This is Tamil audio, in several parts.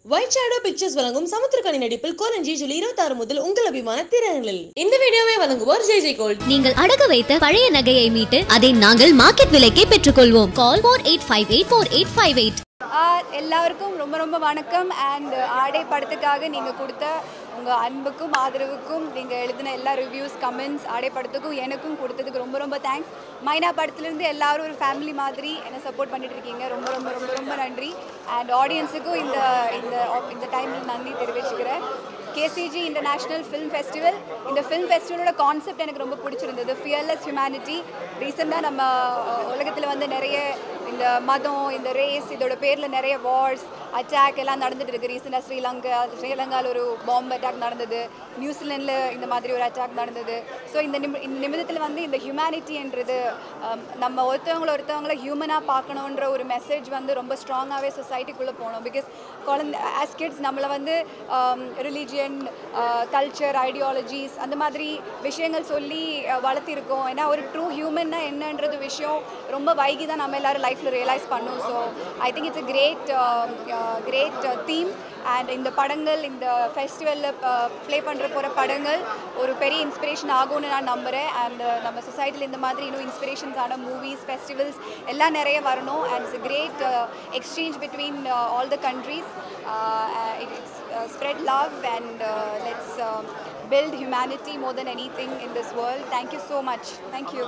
ஒயிட் ஷேடோ பிக்சர்ஸ் வழங்கும் சமுத்திரக்கணி நடிப்பில் கோலஞ்சி ஜூலை இருபத்தி ஆறு முதல் உங்கள் அபிமான திரையரங்கில் இந்த வீடியோவை வழங்குவோர் ஜெய் ஜெய் கோல்ட் நீங்கள் அடகு வைத்த பழைய நகையை மீட்டு அதை நாங்கள் மார்க்கெட் விலைக்கே பெற்றுக்கொள்வோம் call four eight five eight four eight five eight ஆஹ் எல்லாருக்கும் ரொம்ப ரொம்ப வணக்கம் அண்ட் ஆடை படத்துக்காக நீங்கள் கொடுத்த உங்கள் அன்புக்கும் ஆதரவுக்கும் நீங்கள் எழுதின எல்லா ரிவ்யூஸ் கமெண்ட்ஸ் ஆடை படத்துக்கும் எனக்கும் கொடுத்ததுக்கு ரொம்ப ரொம்ப தேங்க்ஸ் மைனா படத்துலேருந்து எல்லாரும் ஒரு ஃபேமிலி மாதிரி என்னை சப்போர்ட் பண்ணிட்டு இருக்கீங்க ரொம்ப ரொம்ப ரொம்ப ரொம்ப நன்றி அண்ட் ஆடியன்ஸுக்கும் இந்த இந்த இந்த டைமில் நன்றி தெரிவிச்சுக்கிறேன் கேசிஜி இன்டர்நேஷ்னல் ஃபிலிம் ஃபெஸ்டிவல் இந்த ஃபிலிம் ஃபெஸ்டிவலோட கான்செப்ட் எனக்கு ரொம்ப பிடிச்சிருந்தது ஃபியர்லெஸ் ஹியூமனிட்டி ரீசெண்டாக நம்ம உலகத்தில் வந்து நிறைய இந்த மதம் இந்த ரேஸ் இதோட பேரில் நிறைய வார்ஸ் அட்டாக் எல்லாம் நடந்துட்டு இருக்கு ரீசெண்டாக ஸ்ரீலங்கா ஸ்ரீலங்காவில் ஒரு பாம்பு அட்டாக் நடந்தது நியூசிலாண்டில் இந்த மாதிரி ஒரு அட்டாக் நடந்தது ஸோ இந்த நிமி இந்த நிமிடத்தில் வந்து இந்த ஹியூமனிட்டின்றது um, நம்ம ஒருத்தவங்கள ஒருத்தவங்கள ஹியூமனாக பார்க்கணுன்ற ஒரு மெசேஜ் வந்து ரொம்ப ஸ்ட்ராங்காகவே சொசைட்டிக்குள்ளே போகணும் பிகாஸ் குழந்தை ஆஸ் கிட்ஸ் நம்மளை வந்து ரிலீஜியன் கல்ச்சர் ஐடியாலஜிஸ் அந்த மாதிரி விஷயங்கள் சொல்லி அஹ், வளர்த்திருக்கோம் ஏன்னா ஒரு ட்ரூ ஹியூமன்னா என்னன்றது விஷயம் ரொம்ப வைகி தான் நம்ம எல்லாரும் லைஃப்பில் ரியலைஸ் பண்ணோம் so I think it's a great great theme and இந்த படங்கள் இந்த ஃபெஸ்டிவலில் ப்ளே பண்ணுற போகிற படங்கள் ஒரு பெரிய இன்ஸ்பிரேஷன் ஆகும்னு நான் நம்புகிறேன் அண்ட் நம்ம சொசைட்டியில் இந்த மாதிரி இன்னும் இன்ஸ்பிரேஷன்ஸான மூவிஸ் ஃபெஸ்டிவல்ஸ் எல்லாம் நிறைய வரணும் and it's great exchange between all the countries it's spread love and let's build humanity more than anything in this world. Thank you so much. Thank you.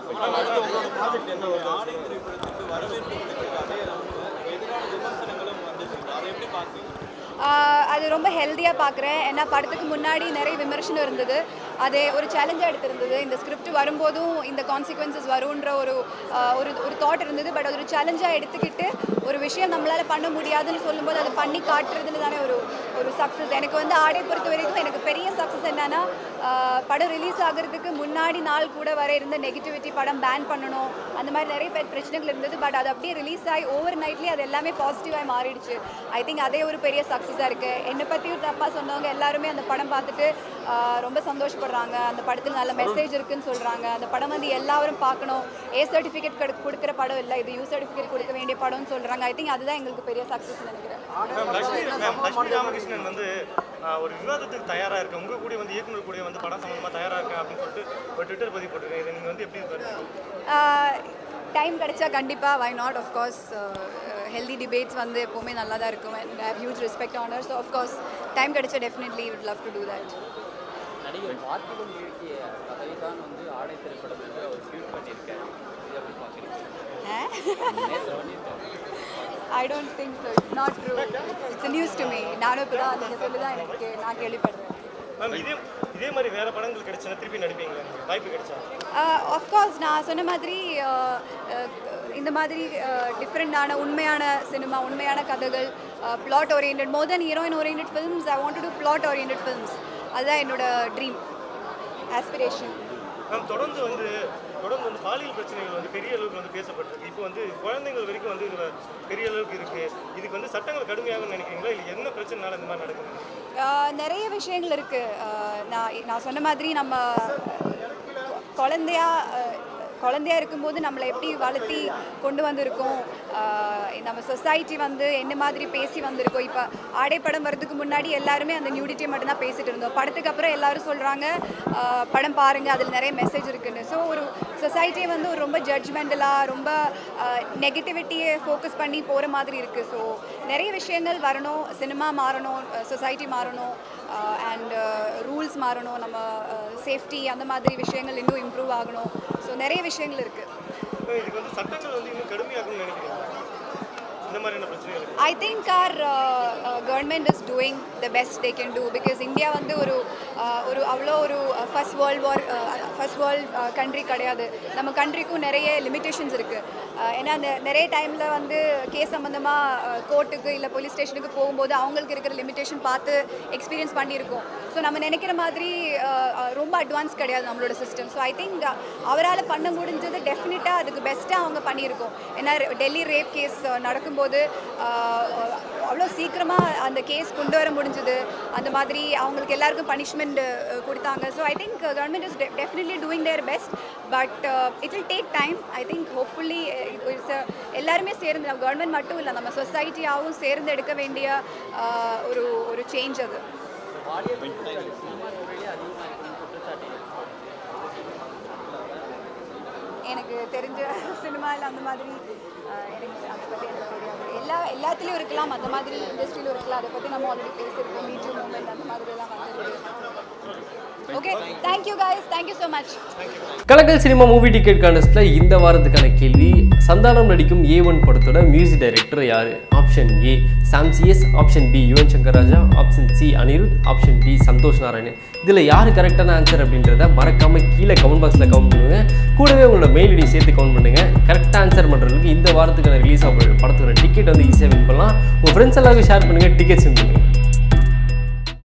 ஆஹ் அது ரொம்ப ஹெல்த்தியாக பார்க்குறேன் ஏன்னா படத்துக்கு முன்னாடி நிறைய விமர்சனம் இருந்தது அது ஒரு சேலஞ்சாக எடுத்திருந்தது இந்த ஸ்கிரிப்ட் வரும்போதும் இந்த கான்சிக்வன்சஸ் வரும்ன்ற ஒரு ஆஹ் ஒரு ஒரு தாட் இருந்தது பட் அது ஒரு சேலஞ்சாக எடுத்துக்கிட்டு ஒரு விஷயம் நம்மளால் பண்ண முடியாதுன்னு சொல்லும்போது அதை பண்ணி காட்டுறதுன்னு தானே ஒரு ஒரு சக்ஸஸ் எனக்கு வந்து ஆடை பொறுத்த வரைக்கும் எனக்கு பெரிய சக்ஸஸ் என்னன்னா ஆஹ் படம் ரிலீஸ் ஆகிறதுக்கு முன்னாடி நாள் கூட வர இருந்த நெகட்டிவிட்டி படம் பேன் பண்ணணும் அந்த மாதிரி நிறைய பெ- பிரச்சனைகள் இருந்தது பட் அது அப்படியே ரிலீஸ் ஆகி ஓவர் நைட்லேயே அது எல்லாமே பாசிட்டிவாக மாறிடுச்சு ஐ திங்க் அதே ஒரு பெரிய சக்ஸஸாக இருக்குது என்னை பற்றி தப்பாக சொன்னவங்க எல்லாருமே அந்த படம் பார்த்துட்டு ஆஹ் ரொம்ப சந்தோஷப்படுறாங்க அந்த படத்தில் நல்ல மெசேஜ் இருக்குன்னு சொல்கிறாங்க அந்த படம் வந்து எல்லாரும் பார்க்கணும் ஏ சர்டிஃபிகேட் கொடுக்குற படம் இல்லை இது யூ சர்டிஃபிகேட் கொடுக்க வேண்டிய படம்னு சொல்கிறாங்க ஐ திங்க் அதுதான் எங்களுக்கு பெரிய சக்ஸஸ் நினைக்கிறேன் மேம் லட்சுமி மேம் லட்சுமி ராமகிருஷ்ணன் வந்து ஆஹ், ஒரு விவாதத்துக்கு தயாரா இருக்கு உங்க கூட வந்து இயக்குனர் கூட வந்து படம் சம்பந்தமா தயாரா இருக்கேன் அப்படின்னு சொல்லிட்டு ஒரு ட்விட்டர் பதிவு போட்டிருக்கேன் இதை நீங்க வந்து எப்படி பாருங்க டைம் கிடைச்சா கண்டிப்பாக why not of course healthy debates வந்து எப்போவுமே நல்லா தான் இருக்கும் and have huge respect honour so of course time கிடைச்சா definitely would love to do that நடிகர் பார்த்திபன் இயக்கிய கதை தான் வந்து ஆடை திரைப்படம் என்று அவர் ட்வீட் பண்ணியிருக்காரு இது எப்படி பார்க்குறீங்க நேற்று பண்ணியிருக்காரு I don't think so it's not true it's news to me நானும் இப்போ தான் நீங்கள் சொல்லி தான் எனக்கு நான் கேள்விப்படுறேன் மேம் இதே இதே மாதிரி வேற படங்கள் கிடைச்சா திருப்பி நடிப்பீங்களா நீங்க? வாய்ப்பு கிடைச்சா ஆஃப்கோர்ஸ் நான் சொன்ன மாதிரி uh, uh, இந்த மாதிரி டிஃப்ரெண்டான உண்மையான சினிமா உண்மையான கதைகள் plot oriented more than heroine oriented films I want to do plot oriented films அதுதான் என்னோட ட்ரீம் ஆஸ்பிரேஷன் மேம் தொடர்ந்து வந்து தொடர்ந்து வந்து பாலியல் பிரச்சனைகள் வந்து பெரிய அளவுக்கு வந்து பேசப்பட்டிருக்கு இப்போ வந்து குழந்தைகள் வரைக்கும் வந்து இதுல பெரிய அளவுக்கு இருக்கு இதுக்கு வந்து சட்டங்கள் கடுமையாகும்னு நினைக்கிறீங்களா இல்லை என்ன பிரச்சனைனால இந்த மாதிரி நடக்குது ஆஹ் நிறைய விஷயங்கள் இருக்குது நான் நான் சொன்ன மாதிரி நம்ம குழந்தையா ஆஹ் குழந்தையா இருக்கும்போது நம்மளை எப்படி வளர்த்தி கொண்டு வந்திருக்கோம் ஆஹ் நம்ம சொசைட்டி வந்து என்ன மாதிரி பேசி வந்திருக்கோம் இப்போ ஆடை படம் வர்றதுக்கு முன்னாடி எல்லாருமே அந்த நியூடிட்டியை மட்டும்தான் பேசிட்டு இருந்தோம் படத்துக்கு அப்புறம் எல்லாரும் சொல்கிறாங்க படம் பாருங்கள் அதில் நிறைய மெசேஜ் இருக்குன்னு ஸோ ஒரு சொசைட்டியை வந்து ஒரு ரொம்ப ஜட்ஜ்மெண்டலாக ரொம்ப நெகட்டிவிட்டியை ஃபோக்கஸ் பண்ணி போகிற மாதிரி இருக்குது ஸோ நிறைய விஷயங்கள் வரணும் சினிமா மாறணும் சொசைட்டி மாறணும் அண்ட் ரூல்ஸ் மாறணும் நம்ம சேஃப்டி அந்த மாதிரி விஷயங்கள் இன்னும் இம்ப்ரூவ் ஆகணும் ஸோ நிறைய விஷயங்கள் இருக்குது மேம், இதுக்கு வந்து சட்டங்கள் வந்து இன்னும் கடுமையாகும்னு நினைக்கிறீங்களா இந்த மாதிரியான பிரச்சனைகள் I think our government is doing the best they can do because India வந்து ஒரு uh, ஒரு அவ்வளோ ஒரு first world war first world country கிடையாது நம்ம கண்ட்ரிக்கும் நிறைய லிமிட்டேஷன்ஸ் இருக்குது ஏன்னா அந்த நிறைய டைமில் வந்து கேஸ் சம்மந்தமாக கோர்ட்டுக்கு இல்லை போலீஸ் ஸ்டேஷனுக்கு போகும்போது அவங்களுக்கு இருக்கிற லிமிட்டேஷன் பார்த்து எக்ஸ்பீரியன்ஸ் பண்ணியிருக்கோம் ஸோ நம்ம நினைக்கிற மாதிரி uh, uh, ரொம்ப அட்வான்ஸ் கிடையாது நம்மளோட சிஸ்டம் ஸோ ஐ திங்க் அவரால் பண்ண முடிஞ்சது டெஃபினட்டாக அதுக்கு பெஸ்ட்டாக அவங்க பண்ணியிருக்கோம் ஏன்னா டெல்லி ரேப் கேஸ் நடக்கும்போது அவ்வளோ சீக்கிரமாக அந்த கேஸ் கொண்டு வர முடிஞ்சது அந்த மாதிரி அவங்களுக்கு எல்லாருக்கும் பனிஷ்மெண்ட் கொடுத்தாங்க so I think government is definitely doing their best but it will take time I think hopefully எல்லாருமே சேர்ந்து நம்ம கவர்மெண்ட் மட்டும் இல்லை நம்ம சொசைட்டியாகவும் சேர்ந்து எடுக்க வேண்டிய uh, ஒரு சேஞ்ச் அது பாலியல் சினிமா துறையிலே அதிகமாக இருக்கணும் குற்றச்சாட்டு எனக்கு தெரிஞ்ச சினிமாவில் அந்த மாதிரி ஆஹ், எனக்கு அதை பற்றி எனக்கு தெரியாது எல்லா எல்லாத்துலேயும் இருக்கலாம் அந்த மாதிரி இண்டஸ்ட்ரியிலும் இருக்கலாம் அதை பற்றி நம்ம ஆல்ரெடி பேசியிருக்கோம் மீட்டு மூமெண்ட் அந்த மாதிரிலாம் வந்துருக்கு okay thank you guys thank you so much Kalakkal cinema movie ticket கான்டெஸ்ட்டில் இந்த வாரத்துக்கான கேள்வி சந்தானம் நடிக்கும் ஏ ஒன் படத்தோட மியூசிக் டைரக்டர் யார் option A Sam CS option B Yuvan Shankar Raja option C Anirudh option D Santhosh Narayanan இதில் யார் கரெக்டான ஆன்சர் அப்படின்றத மறக்காமல் கீழே கமெண்ட் பாக்ஸில் கமெண்ட் பண்ணுங்க கூடவே உங்களோட மெயில் ஐடி சேர்த்து கமெண்ட் பண்ணுங்க கரெக்டாக ஆன்சர் பண்ணுறதுக்கு இந்த வாரத்துக்கான ரிலீஸ் ஆகிற படத்தோட டிக்கெட் வந்து ஈஸியாக வின் பண்ணலாம் உங்கள் ஃப்ரெண்ட்ஸ் எல்லாருக்கும் ஷேர் பண்ணுங்கள் டிக்கெட்ஸ் வின் பண்ணுங்கள்